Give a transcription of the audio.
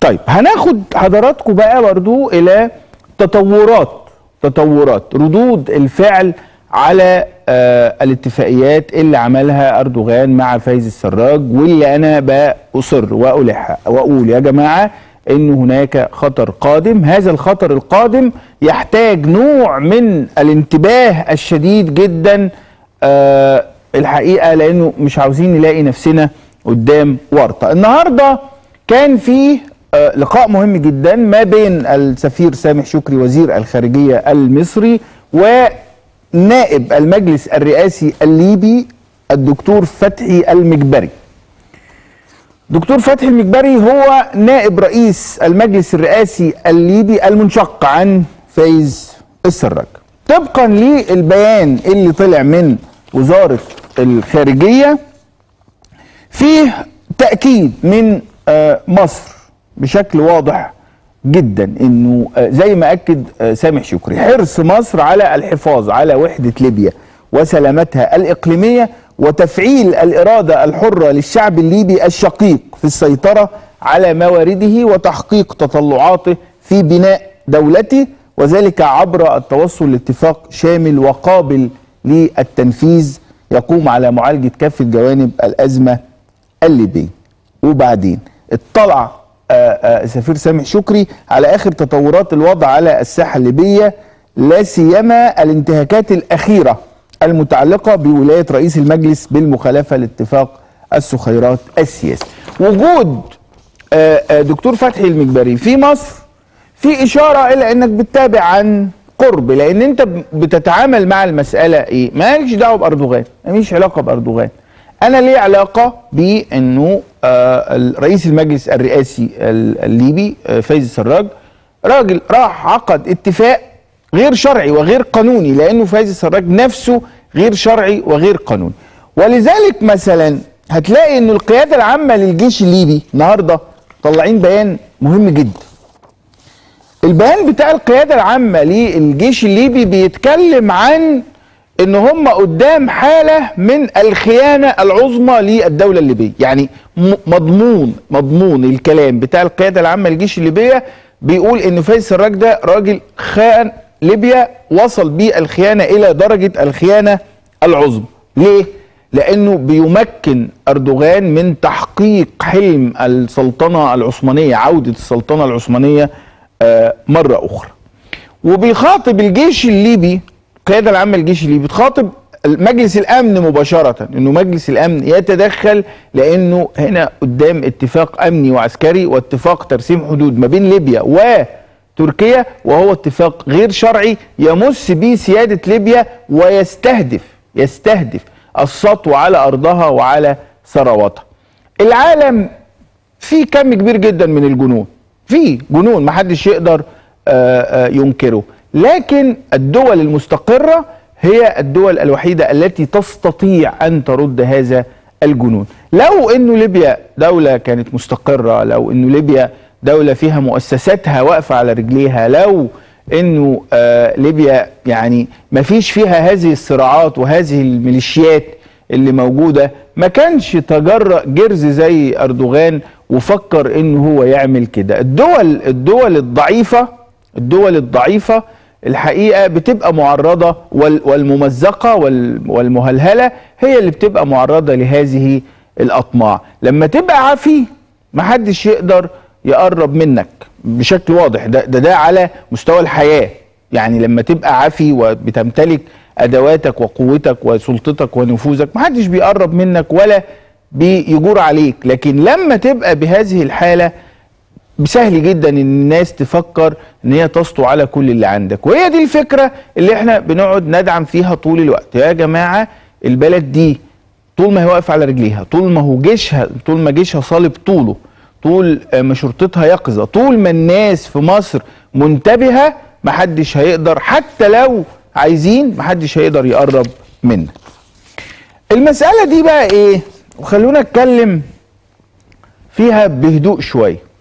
طيب هناخد حضراتكم بقى برضو الى تطورات تطورات ردود الفعل على آه الاتفاقيات اللي عملها اردوغان مع فايز السراج واللي انا باصر والح واقول يا جماعه ان هناك خطر قادم هذا الخطر القادم يحتاج نوع من الانتباه الشديد جدا آه الحقيقه لانه مش عاوزين نلاقي نفسنا قدام ورطه النهارده كان في آه لقاء مهم جدا ما بين السفير سامح شكري وزير الخارجيه المصري ونائب المجلس الرئاسي الليبي الدكتور فتحي المجبري دكتور فتحي المجبري هو نائب رئيس المجلس الرئاسي الليبي المنشق عن فايز السراج طبقا للبيان اللي طلع من وزارة الخارجية فيه تأكيد من مصر بشكل واضح جدا انه زي ما اكد سامح شكري حرص مصر على الحفاظ على وحدة ليبيا وسلامتها الاقليمية وتفعيل الإرادة الحرة للشعب الليبي الشقيق في السيطرة على موارده وتحقيق تطلعاته في بناء دولته وذلك عبر التوصل لاتفاق شامل وقابل للتنفيذ يقوم على معالجة كافة جوانب الأزمة الليبية وبعدين اطلع سفير سامح شكري على آخر تطورات الوضع على الساحة الليبية لا سيما الانتهاكات الأخيرة المتعلقة بولاية رئيس المجلس بالمخالفة لاتفاق السخيرات السياسي وجود دكتور فتحي المجبري في مصر في إشارة إلى أنك بتتابع عن قرب لأن أنت بتتعامل مع المسألة إيه مالكش دعوة بأردوغان ماليش علاقة بأردوغان أنا ليه علاقة بأنه رئيس المجلس الرئاسي الليبي فايز السراج راجل راح عقد اتفاق غير شرعي وغير قانوني لانه فايز السراج نفسه غير شرعي وغير قانوني ولذلك مثلا هتلاقي ان القياده العامه للجيش الليبي النهارده طالعين بيان مهم جدا البيان بتاع القياده العامه للجيش الليبي بيتكلم عن ان هم قدام حاله من الخيانه العظمى للدوله الليبيه يعني مضمون مضمون الكلام بتاع القياده العامه للجيش الليبيه بيقول ان فايز السراج ده راجل خان ليبيا وصل بيه الخيانة إلى درجة الخيانة العظمى ليه؟ لأنه بيمكن أردوغان من تحقيق حلم السلطنة العثمانية عودة السلطنة العثمانية آه مرة أخرى وبيخاطب الجيش الليبي القيادة العامة للجيش الليبي بتخاطب مجلس الأمن مباشرة أنه مجلس الأمن يتدخل لأنه هنا قدام اتفاق أمني وعسكري واتفاق ترسيم حدود ما بين ليبيا و تركيا وهو اتفاق غير شرعي يمس به سيادة ليبيا ويستهدف يستهدف السطو على أرضها وعلى ثرواتها العالم فيه كم كبير جدا من الجنون فيه جنون محدش يقدر آآ آآ ينكره لكن الدول المستقرة هي الدول الوحيدة التي تستطيع أن ترد هذا الجنون لو أنه ليبيا دولة كانت مستقرة لو أنه ليبيا دولة فيها مؤسساتها واقفة على رجليها لو انه آه ليبيا يعني ما فيش فيها هذه الصراعات وهذه الميليشيات اللي موجودة ما كانش تجرأ جرز زي أردوغان وفكر انه هو يعمل كده الدول الدول الضعيفة الدول الضعيفة الحقيقة بتبقى معرضة والممزقة والمهلهلة هي اللي بتبقى معرضة لهذه الأطماع لما تبقى عافي محدش يقدر يقرب منك بشكل واضح ده, ده ده على مستوى الحياة يعني لما تبقى عافي وبتمتلك أدواتك وقوتك وسلطتك ونفوذك محدش بيقرب منك ولا بيجور عليك لكن لما تبقى بهذه الحالة سهل جدا ان الناس تفكر ان هي تسطو على كل اللي عندك وهي دي الفكرة اللي احنا بنقعد ندعم فيها طول الوقت يا جماعة البلد دي طول ما هي واقفة على رجليها طول ما هو جيشها طول ما جيشها صالب طوله طول ما شرطتها يقظة طول ما الناس في مصر منتبهة محدش هيقدر حتى لو عايزين محدش هيقدر يقرب منك المسألة دي بقى ايه وخلونا اتكلم فيها بهدوء شوية